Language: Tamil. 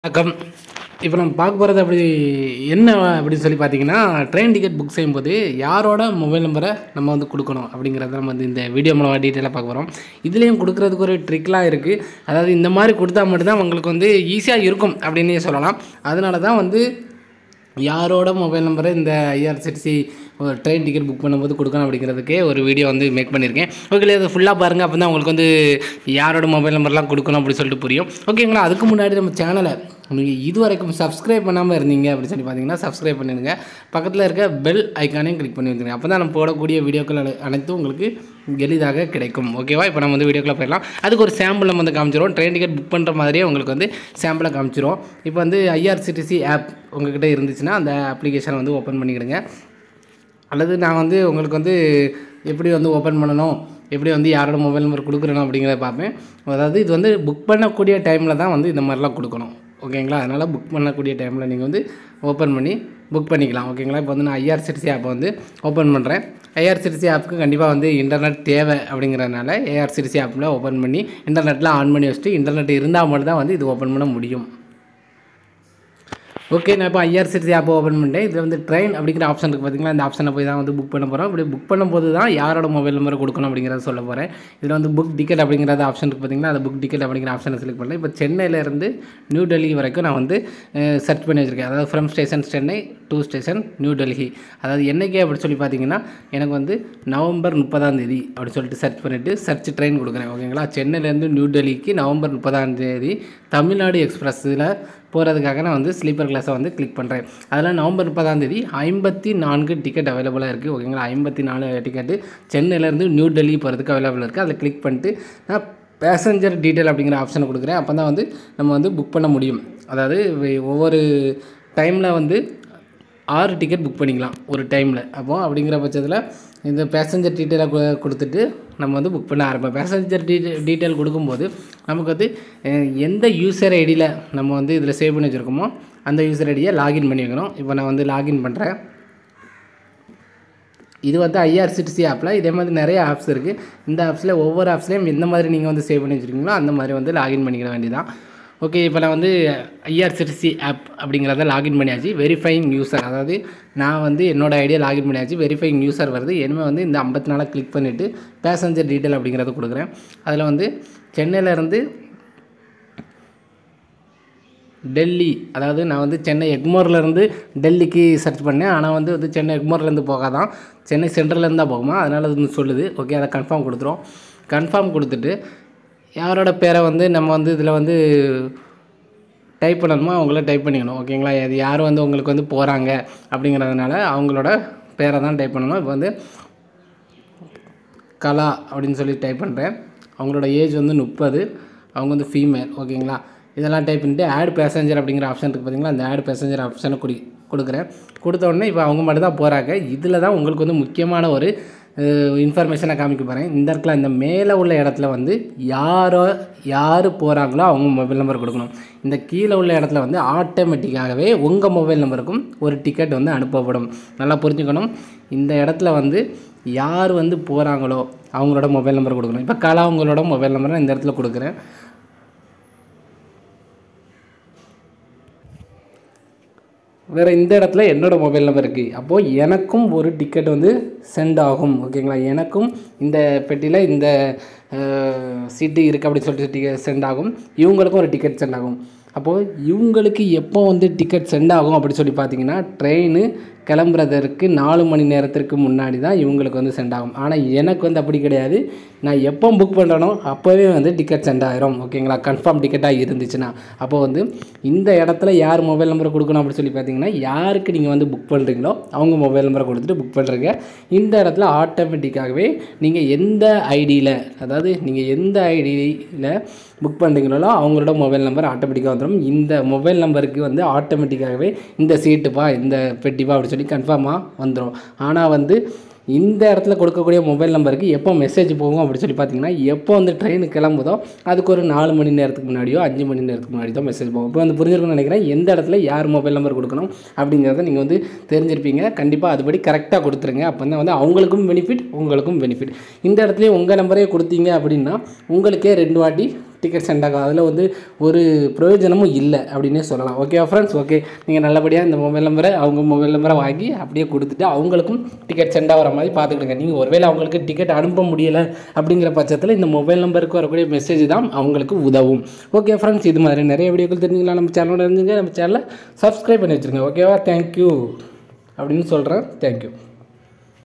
வணக்கம் இப்போ நம்ம பார்க்க போகிறது அப்படி என்ன அப்படின்னு சொல்லி பார்த்தீங்கன்னா ட்ரெயின் டிக்கெட் புக் செய்யும்போது யாரோட மொபைல் நம்பரை நம்ம வந்து கொடுக்கணும் அப்படிங்கிறத நம்ம வந்து இந்த வீடியோ மூலமாக டீட்டெயிலாக பார்க்க போகிறோம் இதுலேயும் கொடுக்குறதுக்கு ஒரு ட்ரிக்லாம் இருக்குது அதாவது இந்த மாதிரி கொடுத்தா மட்டும்தான் உங்களுக்கு வந்து ஈஸியாக இருக்கும் அப்படின்னே சொல்லலாம் அதனால தான் வந்து யாரோட மொபைல் நம்பரை இந்த ஐஆர்சிடிசி ஒரு ட்ரெயின் டிக்கெட் புக் பண்ணும்போது கொடுக்கணும் அப்படிங்கிறதுக்கே ஒரு வீடியோ வந்து மேக் பண்ணியிருக்கேன் ஓகே அதை ஃபுல்லாக பாருங்கள் அப்போ தான் உங்களுக்கு வந்து யாரோட மொபைல் நம்பர்லாம் கொடுக்கணும் அப்படின்னு சொல்லிட்டு புரியும் ஓகேங்களா அதுக்கு முன்னாடி நம்ம சேனலை நீங்கள் இது வரைக்கும் சப்ஸ்கிரைப் பண்ணாமல் இருந்தீங்க அப்படின்னு சொல்லி பார்த்தீங்கன்னா சப்ஸ்கிரைப் பண்ணிடுங்க பக்கத்தில் இருக்க பெல் ஐக்கானையும் கிளிக் பண்ணி வந்துருங்க அப்போ தான் நம்ம போடக்கூடிய வீடியோக்கள் அனை- அனைத்தும் உங்களுக்கு எளிதாக கிடைக்கும் ஓகேவா இப்போ நம்ம வந்து வீடியோக்குள்ள போயிடலாம் அதுக்கு ஒரு சாம்பிள் நம்ம வந்து காமிச்சிரும் ட்ரெயின் டிக்கெட் புக் பண்ணுற மாதிரியே உங்களுக்கு வந்து சாம்பிளை காமிச்சிரும் இப்போ வந்து ஐஆர்சிடிசி ஆப் உங்ககிட்ட இருந்துச்சுன்னா அந்த அப்ளிகேஷனை வந்து ஓப்பன் பண்ணிக்கிடுங்க அல்லது நான் வந்து உங்களுக்கு வந்து எப்படி வந்து ஓப்பன் பண்ணணும் எப்படி வந்து யாரோட மொபைல் நம்பர் கொடுக்குறணும் அப்படிங்கிறத பார்ப்பேன் அதாவது இது வந்து புக் பண்ணக்கூடிய டைமில் தான் வந்து இந்த மாதிரிலாம் கொடுக்கணும் ஓகேங்களா அதனால் புக் பண்ணக்கூடிய டைமில் நீங்கள் வந்து ஓப்பன் பண்ணி புக் பண்ணிக்கலாம் ஓகேங்களா இப்போ வந்து நான் ஐஆர்சிடிசி ஆப்பை வந்து ஓப்பன் பண்ணுறேன் ஐஆர்சிடிசி ஆப்புக்கு கண்டிப்பாக வந்து இன்டர்நெட் தேவை அப்படிங்கிறதுனால ஏஆர்சிடிசி ஆப்பில் ஓப்பன் பண்ணி இன்டர்நெட்டில் ஆன் பண்ணி வச்சுட்டு இன்டர்நெட் இருந்தால் மட்டும் தான் வந்து இது ஓப்பன் பண்ண முடியும் ஓகே நான் இப்போ ஐஆர்சிடிசி ஆப் ஓப்பன் பண்ணிட்டேன் இதில் வந்து ட்ரெயின் அப்படிங்கிற ஆப்ஷன் இருக்குது பார்த்தீங்களா இந்த ஆப்ஷனை போய் தான் வந்து புக் பண்ண போகிறோம் இப்படி புக் பண்ணும்போது தான் யாரோட மொபைல் நம்பரை கொடுக்கணும் அப்படிங்கிறத சொல்ல போகிறேன் இதில் வந்து புக் டிக்கெட் அப்படிங்கிறத ஆப்ஷன் இருக்குது பார்த்தீங்களா அந்த புக் டிக்கெட் அப்படிங்கிற ஆப்ஷனை செலக்ட் பண்ணேன் இப்போ சென்னையிலேருந்து நியூ டெல்லி வரைக்கும் நான் வந்து சர்ச் பண்ணி வச்சுருக்கேன் அதாவது from station Chennai to station New Delhi அதாவது என்னைக்கு அப்படி சொல்லி பார்த்தீங்கன்னா எனக்கு வந்து நவம்பர் முப்பதாம் தேதி அப்படி சொல்லிட்டு சர்ச் பண்ணிவிட்டு சர்ச் ட்ரெயின் கொடுக்குறேன் ஓகேங்களா சென்னையிலேருந்து நியூ டெல்லிக்கு நவம்பர் முப்பதாம் தேதி தமிழ்நாடு எக்ஸ்பிரஸில் போகிறதுக்காக நான் வந்து ஸ்லீப்பர் கிளாஸை வந்து கிளிக் பண்ணுறேன் அதில் நவம்பர் முப்பதாம் தேதி ஐம்பத்தி நான்கு டிக்கெட் அவைலபிளாக இருக்குது ஓகேங்களா ஐம்பத்தி நாலு டிக்கெட்டு சென்னையிலேருந்து நியூ டெல்லி போகிறதுக்கு அவைலபிள் இருக்குது அதில் கிளிக் பண்ணிட்டு நான் பேசஞ்சர் டீட்டெயில் அப்படிங்கிற ஆப்ஷனை கொடுக்குறேன் அப்போ தான் வந்து நம்ம வந்து புக் பண்ண முடியும் அதாவது வே- ஒவ்வொரு டைமில் வந்து ஆறு டிக்கெட் புக் பண்ணிக்கலாம் ஒரு டைமில் அப்போ அப்படிங்கிற பட்சத்தில் இந்த பேசஞ்சர் டீட்டெயிலை கொடுத்துட்டு நம்ம வந்து புக் பண்ண ஆரம்பிப்போம் பேசஞ்சர் டீட்டெயில் டீட்டெயில் கொடுக்கும்போது நமக்கு வந்து அஹ், எந்த யூசர் ஐடியில் நம்ம வந்து இதில் சேவ் பண்ணி வச்சுருக்கோமோ அந்த யூசர் ஐடியை லாகின் பண்ணி வைக்கணும் இப்போ நான் வந்து லாகின் பண்ணுறேன் இது வந்து ஐஆர்சிடிசி ஆப்பில் இதே மாதிரி நிறைய ஆப்ஸ் இருக்குது இந்த ஆப்ஸில் ஒவ்வொரு ஆப்ஸ்லேயும் எந்த மாதிரி நீங்கள் வந்து சேவ் பண்ணி வச்சுருக்கீங்களோ அந்த மாதிரி வந்து லாகின் பண்ணிக்கிற வேண்டியதான் ஓகே இப்போ நான் வந்து ஐஆர்சிடிசி ஆப் அப்படிங்கிறத லாகின் பண்ணியாச்சு வெரிஃபைங் யூசர் அதாவது நான் வந்து என்னோட ஐடியா லாகின் பண்ணியாச்சு வெரிஃபைங் யூசர் வருது இனிமேல் வந்து இந்த ஐம்பத்தி நாளாக கிளிக் பண்ணிவிட்டு பேசஞ்சர் டீட்டெயில் அப்படிங்கிறத கொடுக்குறேன் அதில் வந்து சென்னையிலேருந்து டெல்லி அதாவது நான் வந்து சென்னை எக்மோர்லேருந்து டெல்லிக்கு சர்ச் பண்ணேன் ஆனால் வந்து வந்து சென்னை எக்மோர்லேருந்து போகாதான் சென்னை சென்ட்ரல்லேருந்து தான் போகுமா அதனால் அது வந்து சொல்லுது ஓகே அதை கன்ஃபார்ம் கொடுத்துரும் கன்ஃபார்ம் கொடுத்துட்டு யாரோட பேரை வந்து நம்ம வந்து இதில் வந்து டைப் பண்ணணுமோ அவங்கள டைப் பண்ணிக்கணும் ஓகேங்களா அது யார் வந்து உங்களுக்கு வந்து போகிறாங்க அப்படிங்கிறதுனால அவங்களோட பேரை தான் டைப் பண்ணணும் இப்போ வந்து கலா அப்படின்னு சொல்லி டைப் பண்ணுறேன் அவங்களோட ஏஜ் வந்து முப்பது அவங்க வந்து ஃபீமேல் ஓகேங்களா இதெல்லாம் டைப் பண்ணிட்டு ஆட் பேசஞ்சர் அப்படிங்கிற ஆப்ஷன் இருக்குது பார்த்தீங்களா அந்த ஆட் பேசஞ்சர் ஆப்ஷனை குடி கொடுக்குறேன் கொடுத்த உடனே இப்போ அவங்க மட்டும் தான் போகிறாங்க இதில் தான் உங்களுக்கு வந்து முக்கியமான ஒரு இன்ஃபர்மேஷனை காமிக்க போகிறேன் இந்த இடத்துல இந்த மேலே உள்ள இடத்துல வந்து யாரோ யார் போகிறாங்களோ அவங்க மொபைல் நம்பர் கொடுக்கணும் இந்த கீழே உள்ள இடத்துல வந்து ஆட்டோமேட்டிக்காகவே உங்கள் மொபைல் நம்பருக்கும் ஒரு டிக்கெட் வந்து அனுப்பப்படும் நல்லா புரிஞ்சுக்கணும் இந்த இடத்துல வந்து யார் வந்து போகிறாங்களோ அவங்களோட மொபைல் நம்பர் கொடுக்கணும் இப்போ கலா அவங்களோட மொபைல் நம்பரை இந்த இடத்துல கொடுக்குறேன் வேறு இந்த இடத்துல என்னோட மொபைல் நம்பர் இருக்குது அப்போது எனக்கும் ஒரு டிக்கெட் வந்து சென்ட் ஆகும் ஓகேங்களா எனக்கும் இந்த பெட்டியில் இந்த சீட்டு இருக்குது அப்படின்னு சொல்லிட்டு டிக்கெட் சென்ட் ஆகும் இவங்களுக்கும் ஒரு டிக்கெட் சென்ட் ஆகும் அப்போது இவங்களுக்கு எப்போ வந்து டிக்கெட் சென்ட் ஆகும் அப்படி சொல்லி பார்த்தீங்கன்னா ட்ரெயின் கிளம்புறதற்கு நாலு மணி நேரத்திற்கு முன்னாடி தான் இவங்களுக்கு வந்து சென்ட் ஆகும் ஆனால் எனக்கு வந்து அப்படி கிடையாது நான் எப்போ புக் பண்ணுறனோ அப்போவே வந்து டிக்கெட் சென்ட் ஆயிரும் ஓகேங்களா கன்ஃபார்ம் டிக்கெட்டாக இருந்துச்சுன்னா அப்போ வந்து இந்த இடத்துல யார் மொபைல் நம்பரை கொடுக்கணும் அப்படின்னு சொல்லி பார்த்தீங்கன்னா யாருக்கு நீங்கள் வந்து புக் பண்ணுறீங்களோ அவங்க மொபைல் நம்பரை கொடுத்துட்டு புக் பண்ணுறீங்க இந்த இடத்துல ஆட்டோமேட்டிக்காகவே நீங்கள் எந்த ஐடியில் அதாவது நீங்கள் எந்த ஐடியில் புக் பண்ணுறீங்களோ அவங்களோட மொபைல் நம்பர் ஆட்டோமேட்டிக்காக வந்துடும் இந்த மொபைல் நம்பருக்கு வந்து ஆட்டோமேட்டிக்காகவே இந்த சீட்டுப்பா இந்த பெட்டிப்பா அப்படி சொல்லி கன்ஃபார்மாக வந்துடும் ஆனால் வந்து இந்த இடத்துல கொடுக்கக்கூடிய மொபைல் நம்பருக்கு எப்போ மெசேஜ் போகும் அப்படி சொல்லி பார்த்தீங்கன்னா எப்போ வந்து ட்ரெயின் கிளம்புதோ அதுக்கு ஒரு நாலு மணி நேரத்துக்கு முன்னாடியோ அஞ்சு மணி நேரத்துக்கு முன்னாடி தான் மெசேஜ் போகும் இப்போ வந்து புரிஞ்சிருக்கும்னு நினைக்கிறேன் எந்த இடத்துல யார் மொபைல் நம்பர் கொடுக்கணும் அப்படிங்கிறத நீங்கள் வந்து தெரிஞ்சிருப்பீங்க கண்டிப்பாக அதுபடி கரெக்டாக கொடுத்துருங்க அப்போ தான் வந்து அவங்களுக்கும் பெனிஃபிட் உங்களுக்கும் பெனிஃபிட் இந்த இடத்துல உங்கள் நம்பரே கொடுத்தீங்க அப்படின்னா உங்களுக்கே ரெண்டு வாட்டி டிக்கெட் சென்ட் ஆகும் அதில் வந்து ஒரு பிரயோஜனமும் இல்லை அப்படின்னே சொல்லலாம் ஓகேவா ஃப்ரெண்ட்ஸ் ஓகே நீங்கள் நல்லபடியாக இந்த மொபைல் நம்பரை அவங்க மொபைல் நம்பரை வாங்கி அப்படியே கொடுத்துட்டு அவங்களுக்கும் டிக்கெட் சென்ட் ஆகிற மாதிரி பார்த்துக்கிடுங்க நீங்கள் ஒருவேளை அவங்களுக்கு டிக்கெட் அனுப்ப முடியலை அப்படிங்கிற பட்சத்தில் இந்த மொபைல் நம்பருக்கு வரக்கூடிய மெசேஜ் தான் அவங்களுக்கு உதவும் ஓகே ஃப்ரெண்ட்ஸ் இது மாதிரி நிறைய வீடியோக்கள் தெரிஞ்சுக்கலாம் நம்ம சேனலோட இருந்துங்க நம்ம சேனலை சப்ஸ்கிரைப் பண்ணி வச்சுருங்க ஓகேவா தேங்க்யூ அப்படின்னு சொல்கிறேன் தேங்க்யூ